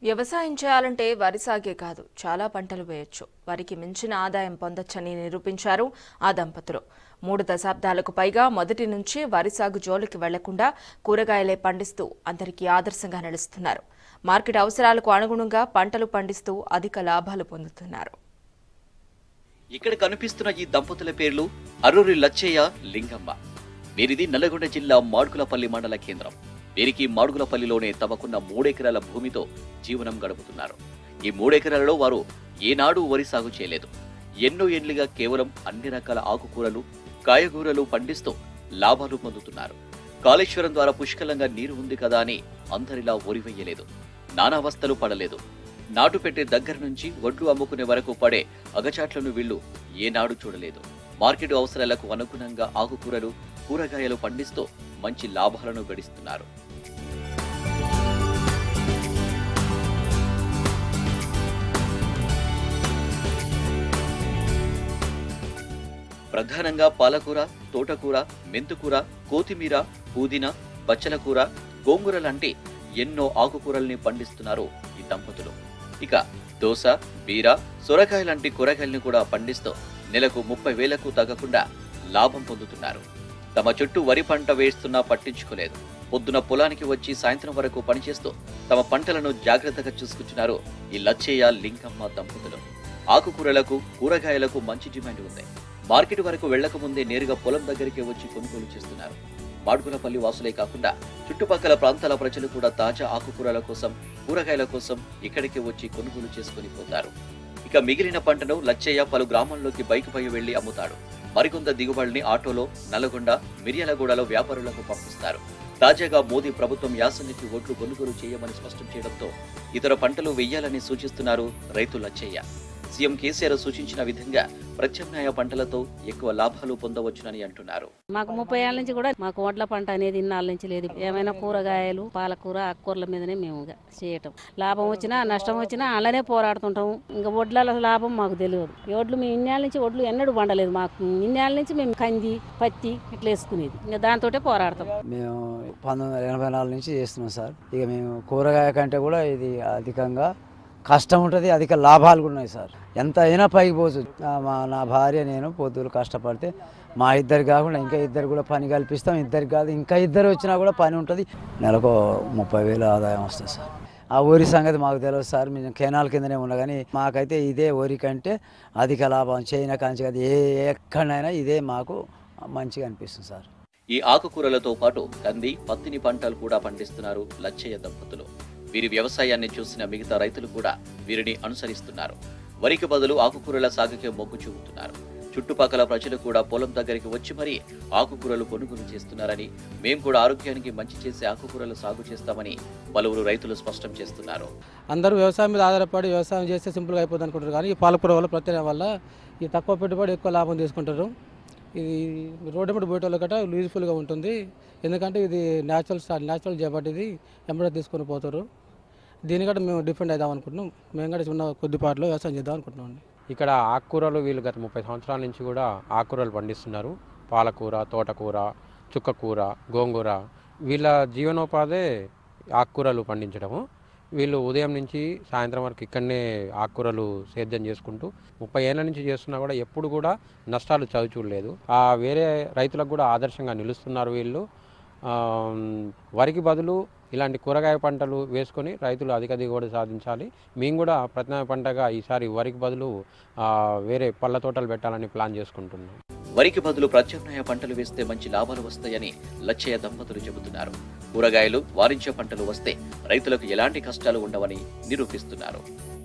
వ్యవసాయం చేయాలంటే వరి సాగే కాదు చాలా పంటలు వేయొచ్చు వరికి మించిన ఆదాయం పొందొచ్చని నిరూపించారు ఆ దంపతులు మూడు దశాబ్దాలకు పైగా మొదటి నుంచి వరి సాగు జోలికి వెళ్లకుండా కూరగాయలే పండిస్తూ అందరికీ ఆదర్శంగా నిలుస్తున్నారు మార్కెట్ అవసరాలకు అనుగుణంగా పంటలు పండిస్తూ అధిక లాభాలు పొందుతున్నారు ఇక్కడ కనిపిస్తున్న ఈ దంపతుల పేర్లు అరూరి లచ్చయ్య లింగమ్మ వీరిది నల్లగొండ జిల్లా మాడుగులపల్లి మండల కేంద్రం వీరికి మాడుగులపల్లిలోనే తమకున్న మూడెకరాల భూమితో జీవనం గడుపుతున్నారు ఈ మూడెకరాలలో వారు ఏనాడు వరి సాగు చేయలేదు ఎన్నో ఏళ్లుగా కేవలం అన్ని రకాల ఆకుకూరలు కాయగూరలు పండిస్తూ లాభాలు పొందుతున్నారు కాళేశ్వరం ద్వారా పుష్కలంగా నీరు ఉంది కదా అని అందరిలా ఒరివెయ్యలేదు నానావస్థలు పడలేదు నాటు పెట్టే దగ్గర నుంచి వడ్లు అమ్ముకునే వరకు పడే అగచాట్లను వీళ్ళు ఏనాడు చూడలేదు మార్కెట్ అవసరాలకు అనుగుణంగా ఆకుకూరలు కూరగాయలు పండిస్తూ మంచి లాభాలను గడిస్తున్నారు ప్రధానంగా పాలకూర తోటకూర మెంతుకూర కొత్తిమీర పుదీనా బచ్చల కూర గోంగూర లాంటి ఎన్నో ఆకుకూరల్ని పండిస్తున్నారు ఈ దంపతులు ఇక దోస బీర సొరకాయ లాంటి కూరగాయల్ని కూడా పండిస్తూ నెలకు ముప్పై వేలకు తగ్గకుండా లాభం పొందుతున్నారు తమ చుట్టూ వరి పంట వేస్తున్నా పట్టించుకోలేదు పొద్దున పొలానికి వచ్చి సాయంత్రం వరకు పనిచేస్తూ తమ పంటలను జాగ్రత్తగా చూసుకుంటున్నారు ఈ లచ్చయ్య లింకమ్మ దంపతులు ఆకుకూరలకు కూరగాయలకు మంచి డిమాండ్ ఉంది మార్కెట్ వరకు వెళ్లక ముందే నేరుగా పొలం దగ్గరికి వచ్చి కొనుగోలు చేస్తున్నారు మాడుగులపల్లి వాసులే కాకుండా చుట్టుపక్కల ప్రాంతాల ప్రజలు కూడా తాజా ఆకుకూరల కోసం కూరగాయల కోసం ఇక్కడికి వచ్చి కొనుగోలు చేసుకుని పోతారు ఇక మిగిలిన పంటను లచ్చయ్య పలు గ్రామాల్లోకి బైక్ పై వెళ్లి అమ్ముతాడు మరికొంత దిగుబడిని ఆటోలో నల్గొండ మిర్యాలగూడలో వ్యాపారులకు పంపిస్తారు తాజాగా మోదీ ప్రభుత్వం యాసంగికి ఓట్లు కొనుగోలు చేయమని స్పష్టం చేయడంతో ఇతర పంటలు వెయ్యాలని సూచిస్తున్నారు రైతు లచ్చయ్య సీఎం కేసీఆర్ సూచించిన విధంగా ప్రత్యామ్నాయ పంటలతో ఎక్కువ లాభాలు పొందవచ్చునని అంటున్నారు మాకు ముప్పై ఏళ్ళ నుంచి కూడా మాకు వడ్ల పంట అనేది ఇన్నాళ్ళ నుంచి లేదు ఏమైనా కూరగాయలు పాలకూర ఆకుకూరల మీదనే మేము ఇక చేయటం లాభం వచ్చినా నష్టం వచ్చినా అలానే పోరాడుతుంటాము ఇంకా వడ్ల లాభం మాకు తెలియదు ఈ వడ్లు మేము ఇన్నేళ్ళ నుంచి వడ్లు ఎన్నడూ పండలేదు మాకు ఇన్నేళ్ళ నుంచి మేము కంది పత్తి ఇట్లా వేసుకునేది ఇంకా దాంతోటే పోరాడతాం మేము పంతొమ్మిది వందల ఎనభై నాలుగు నుంచి చేస్తున్నాం సార్ ఇక మేము కూరగాయ కంటే కూడా ఇది అధికంగా కష్టం ఉంటుంది అధిక లాభాలు కూడా ఉన్నాయి సార్ ఎంత అయినా పైకి పోవచ్చు ఆ, మా నా భార్య నేను పొద్దులు కష్టపడితే మా ఇద్దరు కాకుండా ఇంకా ఇద్దరు కూడా పని కల్పిస్తాం ఇద్దరికి కాదు ఇంకా ఇద్దరు వచ్చినా కూడా పని ఉంటుంది నెలకు ముప్పై వేలు ఆదాయం వస్తుంది సార్ ఆ వరి సంగతి మాకు తెలియదు సార్ మేము కెనాల్ కిందనే ఉన్నా కానీ మాకైతే ఇదే వరి కంటే అధిక లాభం చైనా కాంచి కాదు ఏ ఎక్కడైనా ఇదే మాకు మంచిగా అనిపిస్తుంది సార్ ఈ ఆకుకూరలతో పాటు కంది పత్తిని పంటలు కూడా పండిస్తున్నారు లచ్చయ్య దంపతులు వీరి వ్యవసాయాన్ని చూసిన మిగతా రైతులు కూడా వీరిని అనుసరిస్తున్నారు వరికి బదులు ఆకుకూరల సాగుకే మొగ్గు చూపుతున్నారు చుట్టుపక్కల ప్రజలు కూడా పొలం దగ్గరికి వచ్చి మరీ ఆకుకూరలు కొనుగోలు చేస్తున్నారని మేం కూడా ఆరోగ్యానికి మంచి చేసే ఆకుకూరలు సాగు చేస్తామని పలువురు రైతులు స్పష్టం చేస్తున్నారు అందరూ వ్యవసాయం మీద ఆధారపడి వ్యవసాయం చేస్తే సింపుల్గా అయిపోతుంది అనుకుంటారు కానీ ఈ పాలకూర వల్ల ప్రత్యేకం వల్ల ఈ తక్కువ పెట్టుబడి ఎక్కువ లాభం తీసుకుంటారు ఇది రోడ్డు మీద పోయేటోళ్ళ గట్రా యూజ్ఫుల్గా ఉంటుంది ఎందుకంటే ఇది న్యాచురల్ స్టార్ న్యాచురల్ చేపట్టి ఇది ఎంబడే తీసుకొని పోతారు దీనికంటే మేము డిఫెండ్ అవుదాం అనుకుంటున్నాం మేము కూడా ఉన్న కొద్దిపాట్లో వ్యవసాయం చేద్దాం అనుకుంటున్నాం అండి ఇక్కడ ఆకుకూరలు వీళ్ళు గత ముప్పై సంవత్సరాల నుంచి కూడా ఆకుకూరలు పండిస్తున్నారు పాలకూర తోటకూర చుక్కకూర గోంగూర వీళ్ళ జీవనోపాధే ఆకుకూరలు పండించడము వీళ్ళు ఉదయం నుంచి సాయంత్రం వరకు ఇక్కడనే ఆకుకూరలు సేద్యం చేసుకుంటూ ముప్పై ఏళ్ళ నుంచి చేస్తున్నా కూడా ఎప్పుడు కూడా నష్టాలు చవి చూడలేదు ఆ వేరే రైతులకు కూడా ఆదర్శంగా నిలుస్తున్నారు వీళ్ళు ఆ, వరికి బదులు ఇలాంటి కూరగాయ పంటలు వేసుకొని రైతులు అధిక దిగుబడి సాధించాలి మేము కూడా ప్రత్యామ్నాయ పంటగా ఈసారి వరికి బదులు ఆ, వేరే పళ్ళ తోటలు పెట్టాలని ప్లాన్ చేసుకుంటున్నాం వరికి బదులు ప్రత్యామ్నాయ పంటలు వేస్తే మంచి లాభాలు వస్తాయని లచ్చయ్య దంపతులు చెబుతున్నారు కూరగాయలు వాణిజ్య పంటలు వస్తే రైతులకు ఎలాంటి కష్టాలు ఉండవని నిరూపిస్తున్నారు